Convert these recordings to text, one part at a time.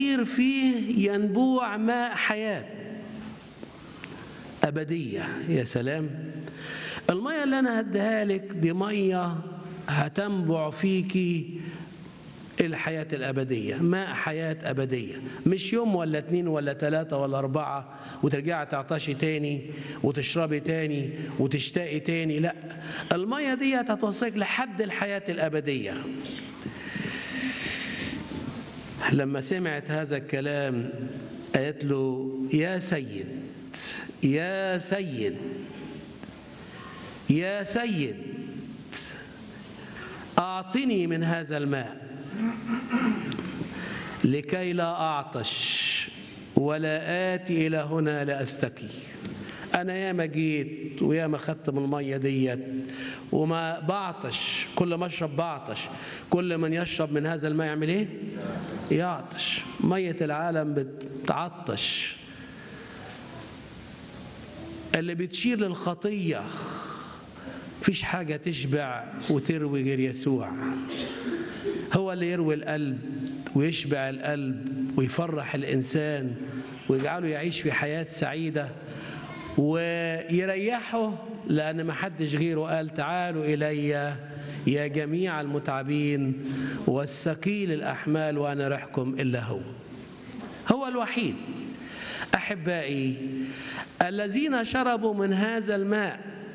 فيه ينبوع ماء حياة أبدية يا سلام المية اللي أنا هديها لك دي مية هتنبع فيكي الحياة الأبدية ماء حياة أبدية مش يوم ولا اتنين ولا تلاتة ولا أربعة وترجعي تعطشي تاني وتشربي تاني وتشتاقي تاني لا المية دي هتوصلك لحد الحياة الأبدية لما سمعت هذا الكلام قالت له يا سيد يا سيد يا سيد أعطني من هذا الماء لكي لا أعطش ولا آتي إلى هنا لأستكي أنا ياما جيت وياما خدت من المية ديت وما بعطش كل ما أشرب بعطش كل من يشرب من هذا الماء يعمل إيه؟ يعطش مية العالم بتعطش اللي بتشير للخطية فيش حاجة تشبع وتروي غير يسوع هو اللي يروي القلب ويشبع القلب ويفرح الإنسان ويجعله يعيش في حياة سعيدة ويريحه لأن ما حدش غيره قال تعالوا إلي يا جميع المتعبين والثقيل الأحمال وأنا رحكم إلا هو هو الوحيد أحبائي الذين شربوا من هذا الماء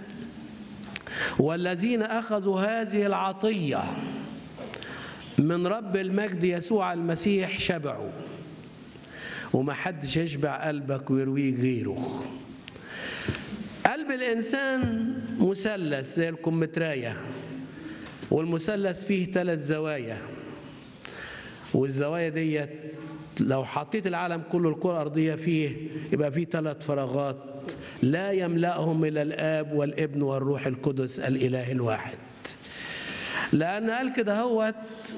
والذين أخذوا هذه العطية من رب المجد يسوع المسيح شبعوا وما حدش يشبع قلبك ويرويه غيره قلب الإنسان مثلث زي الكمتراية والمثلث فيه ثلاث زوايا والزوايا ديت لو حطيت العالم كله الكرة الأرضية فيه يبقى فيه ثلاث فراغات لا يملأهم إلى الآب والابن والروح القدس الإله الواحد لأن قال كده هوت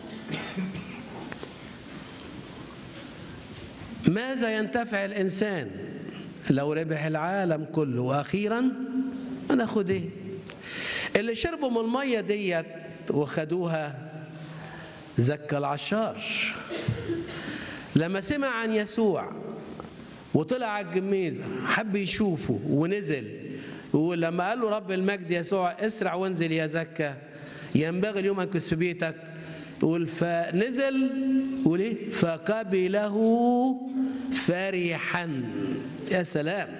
ماذا ينتفع الإنسان لو ربح العالم كله وأخيرا هناخد إيه اللي شربوا من المية ديت وخدوها زكى العشار لما سمع عن يسوع وطلع على الجميزة حب يشوفه ونزل ولما قال له رب المجد يسوع اسرع وانزل يا زكا ينبغي اليوم أنكس في بيتك يقول فنزل يقول ايه فقبله فرحا يا سلام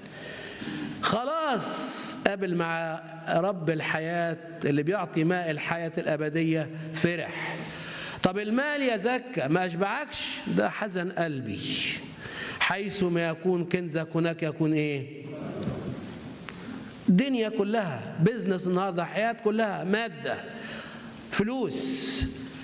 خلاص قابل مع رب الحياة اللي بيعطي ماء الحياة الأبدية فرح طب المال يا زكا ما أشبعكش ده حزن قلبي حيث ما يكون كنزك هناك يكون ايه الدنيا كلها بزنس النهارده حياة كلها مادة فلوس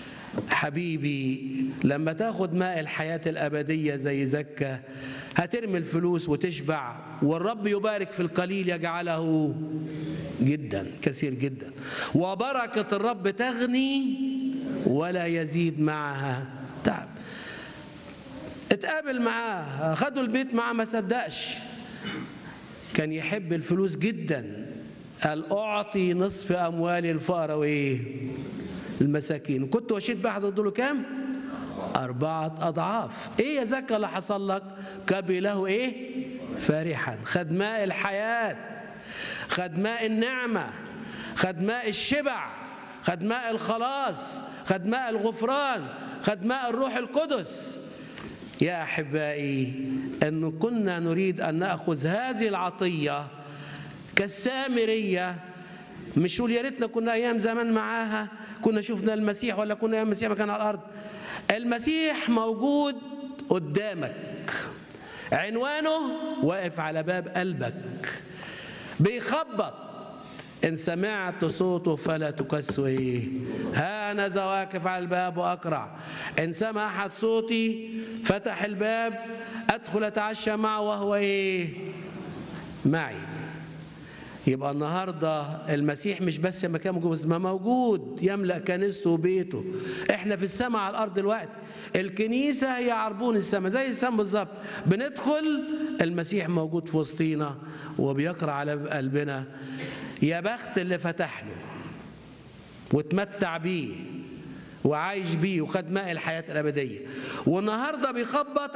حبيبي لما تاخد ماء الحياة الأبدية زي زكا هترمي الفلوس وتشبع والرب يبارك في القليل يجعله جدا كثير جدا وبركة الرب تغني ولا يزيد معها تعب اتقابل معاه خدوا البيت معاه ما صدقش كان يحب الفلوس جدا قال اعطي نصف اموالي الفقراء وايه المساكين كنت وشيت بحد له كام أربعة أضعاف إيه يا زكا اللي حصل لك كبله إيه فرحا خد ماء الحياة خد ماء النعمة خد ماء الشبع خد ماء الخلاص خد ماء الغفران خد ماء الروح القدس يا أحبائي أن كنا نريد أن نأخذ هذه العطية كالسامرية مش نقول يا ريتنا كنا أيام زمان معاها كنا شفنا المسيح ولا كنا أيام المسيح مكان على الأرض المسيح موجود قدامك عنوانه واقف على باب قلبك بيخبط إن سمعت صوته فلا تكسوا إيه ها أنا واقف على الباب وأقرع إن سمع أحد صوتي فتح الباب أدخل أتعشى معه وهو إيه معي يبقى النهاردة المسيح مش بس مكان موجود ما موجود يملأ كنيسته وبيته احنا في السماء على الأرض دلوقتي الكنيسة هي عربون السماء زي السماء بالظبط بندخل المسيح موجود في وسطينا وبيقرأ على قلبنا يا بخت اللي فتح له وتمتع بيه وعايش بيه وخد ماء الحياة الأبدية والنهاردة بيخبط